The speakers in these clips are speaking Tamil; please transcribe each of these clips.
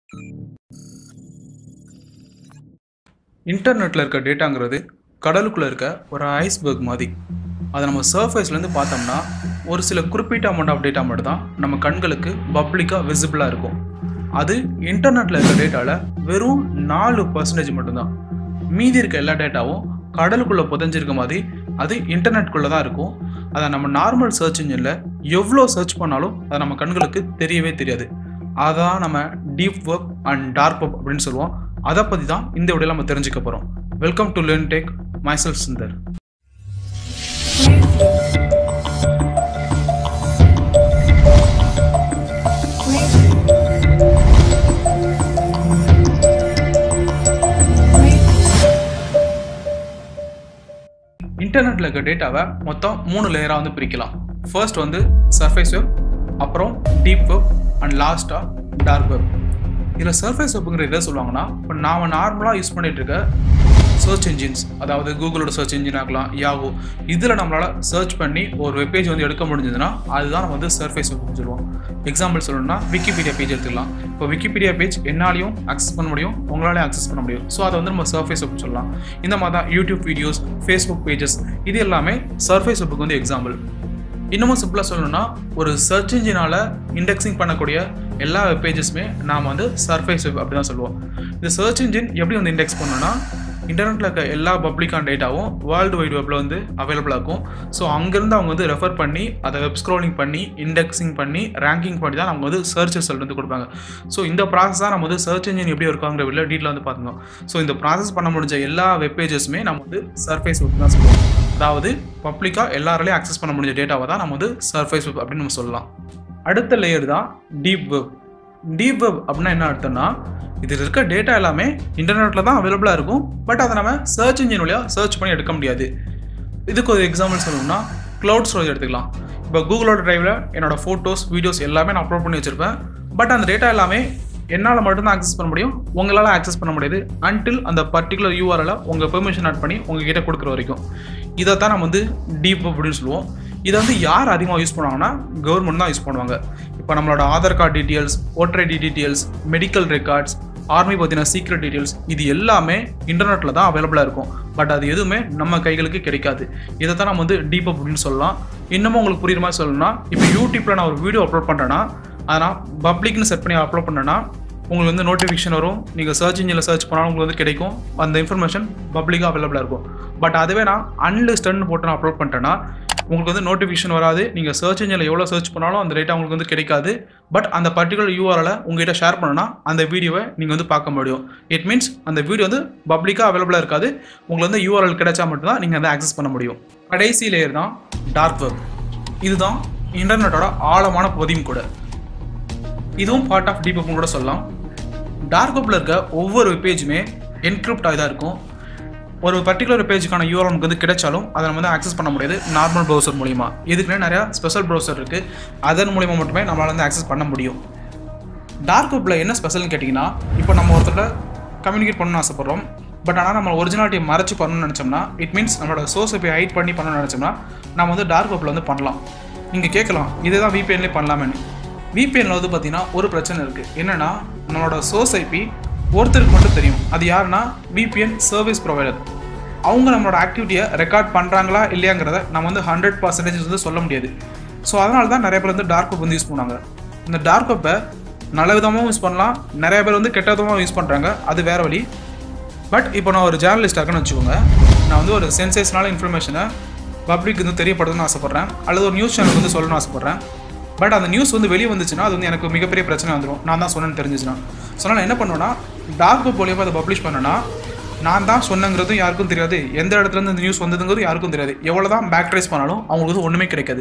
இன்டர்நெட்டில் இருக்க டேட்டாங்கிறது கடலுக்குள்ளே இருக்க ஒரு ஐஸ்பர்க் மாதிரி அதை நம்ம சர்ஃபேஸ்லேருந்து பார்த்தோம்னா ஒரு சில குறிப்பிட்ட அமௌண்ட் ஆஃப் டேட்டா மட்டும் தான் நம்ம கண்களுக்கு பப்ளிக்காக விசிபிளாக இருக்கும் அது இன்டர்நெட்டில் இருக்க டேட்டாவில் வெறும் நாலு பர்சன்டேஜ் மட்டும்தான் மீதி இருக்க எல்லா டேட்டாவும் கடலுக்குள்ளே புதைஞ்சிருக்க மாதிரி அது இன்டர்நெட்குள்ளே தான் இருக்கும் அதை நம்ம நார்மல் சர்ச் இன்ஜினில் எவ்வளோ சர்ச் பண்ணாலும் அது நம்ம கண்களுக்கு தெரியவே தெரியாது அதான் நம்ம deep work and dark web அப்படின்னு சொல்லுவோம் அதை பற்றி தான் இந்த வீடியோவில் நம்ம தெரிஞ்சுக்க போகிறோம் welcome to learn tech myself Sundar இன்டர்நெட்டில் இருக்க டேட்டாவை மொத்தம் மூணு லேயராக வந்து பிரிக்கலாம் ஃபர்ஸ்ட் வந்து சர்ஃபேஸ் வெப் அப்புறம் டீப் வெப் அண்ட் லாஸ்ட்டாக டார்க் வெப் இதில் சர்ஃபேஸ் வெப்புங்கிற எதை சொல்லுவாங்கன்னா இப்போ நாம் நார்மலாக யூஸ் பண்ணிட்டு இருக்க சர்ச் இன்ஜின்ஸ் அதாவது கூகுளோட சர்ச் இன்ஜின் ஆகலாம் யாகோ இதில் நம்மளால் சர்ச் பண்ணி ஒரு வெப்பேஜ் வந்து எடுக்க முடிஞ்சதுன்னா அதுதான் நம்ம வந்து சர்ஃபேஸ் வெப்னு சொல்லுவோம் எக்ஸாம்பிள் சொல்லணும்னா விக்கிபீடியா பேஜ் எடுத்துக்கலாம் இப்போ விக்கிபீடியா பேஜ் என்னாலையும் அக்சஸ் பண்ண முடியும் உங்களாலையும் அக்சஸ் பண்ண முடியும் ஸோ அதை வந்து நம்ம சர்ஃபேஸ் வெப் சொல்லலாம் இந்த மாதிரி தான் யூடியூப் வீடியோஸ் ஃபேஸ்புக் பேஜஸ் இது எல்லாமே சர்ஃபேஸ் வெப்புக்கு வந்து எக்ஸாம்பிள் இன்னமும் சிம்பிளாக சொல்லணும்னா ஒரு சர்ச் இன்ஜினால் இண்டெக்ஸிங் பண்ணக்கூடிய எல்லா வெப் பேஜஸுமே நாம் வந்து சர்ஃபேஸ் வெப் அப்படி தான் சொல்லுவோம் இந்த சர்ச் இன்ஜின் எப்படி வந்து இண்டெக்ஸ் பண்ணோன்னா இன்டர்நெட்டில் இருக்க எல்லா பப்ளிக்கான டேட்டாவும் வேர்ல்டு வைட் வெப்பில் வந்து அவைலபிளாக இருக்கும் ஸோ அங்கேருந்து அவங்க வந்து ரெஃபர் பண்ணி அதை வெப் ஸ்க்ரோலிங் பண்ணி இண்டெக்ஸிங் பண்ணி ரேங்கிங் பண்ணி தான் அவங்க வந்து சர்ச் ரிசல்ட் வந்து கொடுப்பாங்க ஸோ இந்த ப்ராசஸ் தான் நம்ம வந்து சர்ச் இன்ஜின் எப்படி இருக்காங்கிற வெளில டீட்டில் வந்து பார்த்துருந்தோம் ஸோ இந்த ப்ராசஸ் பண்ண முடிஞ்ச எல்லா வெப் பேஜஸுமே நம்ம வந்து சர்ஃபேஸ் வெப் தான் சொல்லுவோம் அதாவது பப்ளிக்காக எல்லாராலையும் அக்சஸ் பண்ண முடிஞ்ச டேட்டாவை தான் நம்ம வந்து சர்ஃபேஸ் வெப் அப்படின்னு நம்ம சொல்லலாம் அடுத்த லேயர் தான் டீப் வெப் டீப் வெப் அப்படின்னா என்ன அர்த்தம்னா இதில் இருக்க டேட்டா எல்லாமே இன்டர்நெட்டில் தான் அவைலபிளாக இருக்கும் பட் அதை நம்ம சர்ச் இன்ஜின் வழியாக சர்ச் பண்ணி எடுக்க முடியாது இதுக்கு ஒரு எக்ஸாம்பிள் சொல்லணும்னா க்ளவுட் ஸ்டோரேஜ் எடுத்துக்கலாம் இப்போ கூகுளோட ட்ரைவில் என்னோட ஃபோட்டோஸ் வீடியோஸ் எல்லாமே நான் அப்லோட் பண்ணி வச்சுருப்பேன் பட் அந்த டேட்டா எல்லாமே என்னால் மட்டும்தான் ஆக்சஸ் பண்ண முடியும் உங்களால் ஆக்சஸ் பண்ண முடியாது அன்டில் அந்த பர்டிகுலர் யூஆரில் உங்கள் பெர்மிஷன் ஆட் பண்ணி உங்ககிட்ட கொடுக்குற வரைக்கும் இதை தான் நம்ம வந்து டீப் அப்படின்னு சொல்லுவோம் இதை வந்து யார் அதிகமாக யூஸ் பண்ணுவாங்கன்னா கவர்மெண்ட் தான் யூஸ் பண்ணுவாங்க இப்போ நம்மளோட Aadhaar card details voter ID details medical records army பார்த்தீங்கன்னா சீக்ரெட் டீட்டெயில்ஸ் இது எல்லாமே இன்டர்நெட்டில் தான் அவைலபிளாக இருக்கும் பட் அது எதுவுமே நம்ம கைகளுக்கு கிடைக்காது இதை தான் நம்ம வந்து டீப் அப்படின்னு சொல்லலாம் இன்னமும் உங்களுக்கு புரியுற மாதிரி சொல்லணும்னா இப்போ யூடியூப்பில் நான் ஒரு வீடியோ அப்லோட் பண்ணுறேன்னா அதை நான் பப்ளிக்னு செட் பண்ணி அப்லோட் பண்ணேன்னா உங்களுக்கு வந்து நோட்டிஃபிகேஷன் வரும் நீங்கள் சர்ச் இன்ஜினில் சர்ச் பண்ணாலும் உங்களுக்கு வந்து கிடைக்கும் அந்த இன்ஃபர்மேஷன் பப்ளிக்காக அவைலபிளாக இருக்கும் பட் அதுவே நான் அன்லிஸ்டட்னு போட்டு நான் அப்லோட் பண்ணிட்டேன்னா உங்களுக்கு வந்து நோட்டிஃபிகேஷன் வராது நீங்கள் சர்ச் இன்ஜினில் எவ்வளோ சர்ச் பண்ணாலும் அந்த டேட்டா உங்களுக்கு வந்து கிடைக்காது பட் அந்த பர்டிகுலர் யூஆரில் உங்ககிட்ட ஷேர் பண்ணனா அந்த வீடியோவை நீங்கள் வந்து பார்க்க முடியும் இட் மீன்ஸ் அந்த வீடியோ வந்து பப்ளிக்காக அவைலபிளாக இருக்காது உங்களுக்கு வந்து யூஆர்எல் கிடைச்சா மட்டும்தான் நீங்கள் அதை ஆக்சஸ் பண்ண முடியும் கடைசி லேயர் தான் டார்க் வெப் இதுதான் இன்டர்நெட்டோட ஆழமான பகுதியும் கூட இதுவும் பார்ட் ஆஃப் டீப் கூட சொல்லலாம் டார்க் வெப்பில் இருக்க ஒவ்வொரு பேஜுமே என்கிரிப்ட் ஆகி தான் இருக்கும் ஒரு பர்டிகுலர் பேஜுக்கான யூஆர் நமக்கு வந்து கிடைச்சாலும் அதை நம்ம வந்து ஆக்சஸ் பண்ண முடியாது நார்மல் ப்ரௌசர் மூலிமா இதுக்குன்னே நிறையா ஸ்பெஷல் ப்ரௌசர் இருக்குது அதன் மூலிமா மட்டுமே நம்மளால் வந்து ஆக்சஸ் பண்ண முடியும் டார்க் வெப்பில் என்ன ஸ்பெஷல்னு கேட்டிங்கன்னா இப்போ நம்ம ஒருத்தர் கம்யூனிகேட் பண்ணணும்னு ஆசைப்பட்றோம் பட் ஆனால் நம்ம ஒரிஜினாலிட்டியை மறைச்சு பண்ணணும்னு நினச்சோம்னா இட் மீன்ஸ் நம்மளோட சோர்ஸை போய் ஹைட் பண்ணி பண்ணணும்னு நினச்சோம்னா நம்ம வந்து டார்க் வெப்பில் வந்து பண்ணலாம் நீங்கள் கேட்கலாம் இதே தான் விபிஎன்லேயே பண்ணலாமேன்னு விபிஎனில் வந்து பார்த்தீங்கன்னா ஒரு பிரச்சனை இருக்குது என்னென்னா நம்மளோட சோர்ஸ் ஐபி ஒருத்தருக்கு மட்டும் தெரியும் அது யாருன்னா விபிஎன் சர்வீஸ் ப்ரொவைடர் அவங்க நம்மளோட ஆக்டிவிட்டியை ரெக்கார்ட் பண்ணுறாங்களா இல்லையாங்கிறத நம்ம வந்து ஹண்ட்ரட் பர்சன்டேஜ் வந்து சொல்ல முடியாது ஸோ அதனால தான் நிறைய பேர் வந்து டார்க் வெப் வந்து யூஸ் பண்ணுவாங்க இந்த டார்க் வெப்பை நல்ல விதமாகவும் யூஸ் பண்ணலாம் நிறைய பேர் வந்து கெட்ட விதமாக யூஸ் பண்ணுறாங்க அது வேறு வழி பட் இப்போ நான் ஒரு ஜேர்னலிஸ்ட் ஆகணும்னு வச்சுக்கோங்க நான் வந்து ஒரு சென்சேஷனால இன்ஃபர்மேஷனை பப்ளிக் வந்து தெரியப்படுதுன்னு ஆசைப்பட்றேன் அல்லது ஒரு நியூஸ் சேனல் வந்து சொல்லணும்னு ஆசைப்பட்றேன் பட் அந்த நியூஸ் வந்து வெளியே வந்துச்சுன்னா அது வந்து எனக்கு மிகப்பெரிய பிரச்சனை வந்துடும் நான் தான் சொன்னேன்னு தெரிஞ்சிச்சுன்னா ஸோ நான் என்ன பண்ணுவேன்னா டார்க் வெப் மூலியமாக அதை பப்ளிஷ் பண்ணேன்னா நான் தான் சொன்னங்கிறதும் யாருக்கும் தெரியாது எந்த இடத்துல இருந்து இந்த நியூஸ் வந்ததுங்கிறது யாருக்கும் தெரியாது எவ்வளோ தான் பேக் ட்ரேஸ் பண்ணாலும் அவங்களுக்கு வந்து ஒன்றுமே கிடைக்காது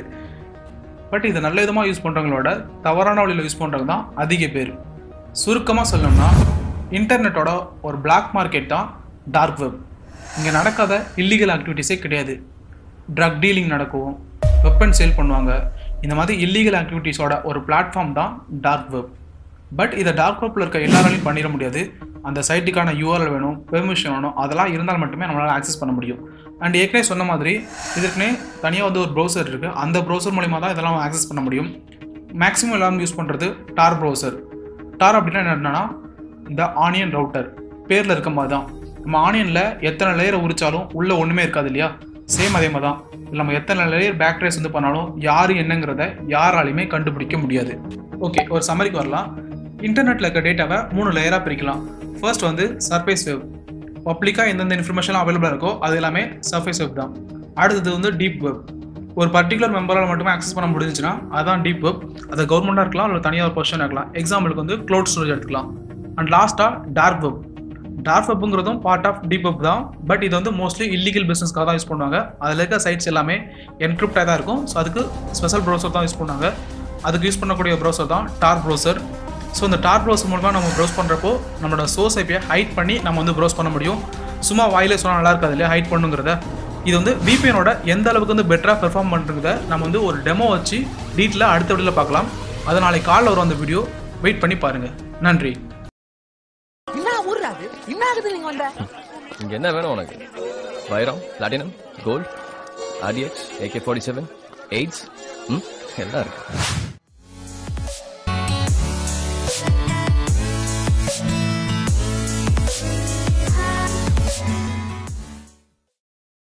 பட் இதை நல்ல விதமாக யூஸ் பண்ணுறவங்களோட தவறான வழியில் யூஸ் பண்ணுறவங்க தான் அதிக பேர் சுருக்கமாக சொல்லணும்னா இன்டர்நெட்டோட ஒரு பிளாக் மார்க்கெட் தான் டார்க் வெப் இங்கே நடக்காத இல்லீகல் ஆக்டிவிட்டீஸே கிடையாது ட்ரக் டீலிங் நடக்கும் வெப்பன் சேல் பண்ணுவாங்க இந்த மாதிரி இல்லீகல் ஆக்டிவிட்டீஸோட ஒரு பிளாட்ஃபார்ம் தான் டார்க் வெப் பட் இதை டார்க் வெப்பில் இருக்க எல்லாராலையும் பண்ணிட முடியாது அந்த சைட்டுக்கான யூஆர்எல் வேணும் பெர்மிஷன் வேணும் அதெல்லாம் இருந்தால் மட்டுமே நம்மளால் ஆக்சஸ் பண்ண முடியும் அண்ட் ஏற்கனவே சொன்ன மாதிரி இதுக்குன்னே தனியாக வந்து ஒரு ப்ரௌசர் இருக்குது அந்த ப்ரௌசர் மூலிமா தான் இதெல்லாம் ஆக்சஸ் பண்ண முடியும் மேக்ஸிமம் எல்லாரும் யூஸ் பண்ணுறது டார் ப்ரௌசர் டார் அப்படின்னா என்னன்னா இந்த ஆனியன் ரவுட்டர் பேரில் இருக்க மாதிரி தான் நம்ம ஆனியனில் எத்தனை லேயரை உரிச்சாலும் உள்ளே ஒன்றுமே இருக்காது இல்லையா சேம் அதே மாதிரி தான் நம்ம எத்தனை லேயர் பேக் ட்ரேஸ் வந்து பண்ணாலும் யார் என்னங்கிறத யாராலையுமே கண்டுபிடிக்க முடியாது ஓகே ஒரு சம்மரிக்கு வரலாம் இன்டர்நெட்டில் இருக்க டேட்டாவை மூணு லேயராக பிரிக்கலாம் ஃபர்ஸ்ட் வந்து சர்ஃபேஸ் வெப் பப்ளிக்காக எந்தெந்த இன்ஃபர்மேஷன்லாம் அவைலபிளாக இருக்கோ அது எல்லாமே சர்ஃபேஸ் வெப் தான் அடுத்தது வந்து டீப் வெப் ஒரு பர்டிகுலர் மெம்பரால் மட்டுமே அக்சஸ் பண்ண முடிஞ்சுச்சுன்னா அதான் டீப் வெப் அது கவர்மெண்ட்டாக இருக்கலாம் இல்லை தனியாக ஒரு பொசிஷன் இருக்கலாம் எக்ஸாம்பிளுக்கு வந்து க்ளவுட் ஸ்டோரேஜ் எடுத்துக்கலாம் அண்ட் லாஸ்ட்டாக டார்க் வெப் டார்க் வெப்புங்கிறதும் பார்ட் ஆஃப் டீப் வெப் தான் பட் இது வந்து மோஸ்ட்லி இல்லீகல் பிஸ்னஸ்க்காக தான் யூஸ் பண்ணுவாங்க அதில் இருக்க சைட்ஸ் எல்லாமே என்கிரிப்டாக தான் இருக்கும் ஸோ அதுக்கு ஸ்பெஷல் ப்ரௌசர் தான் யூஸ் பண்ணுவாங்க அதுக்கு யூஸ் பண்ணக்கூடிய ப்ரௌசர் தான் டார் ப்ரௌசர் ஸோ இந்த டார் ப்ரௌசர் மூலமாக நம்ம ப்ரௌஸ் பண்ணுறப்போ நம்மளோட சோர்ஸ் ஐபியை ஹைட் பண்ணி நம்ம வந்து ப்ரௌஸ் பண்ண முடியும் சும்மா வாயிலே சொன்னால் நல்லா இருக்காது இல்லையா ஹைட் பண்ணுங்கிறத இது வந்து விபிஎனோட எந்த அளவுக்கு வந்து பெட்டராக பெர்ஃபார்ம் பண்ணுறத நம்ம வந்து ஒரு டெமோ வச்சு டீட்டெயிலாக அடுத்த வீடியோவில் பார்க்கலாம் அது நாளைக்கு காலைல வரும் அந்த வீடியோ வெயிட் பண்ணி பாருங்கள் நன்றி என்ன ஊர்ரா அது என்ன ஆகுது நீங்க வந்த இங்க என்ன வேணும் உனக்கு வைரம் platinum gold RDX AK forty seven AIDS ம் எல்லாம் இருக்கு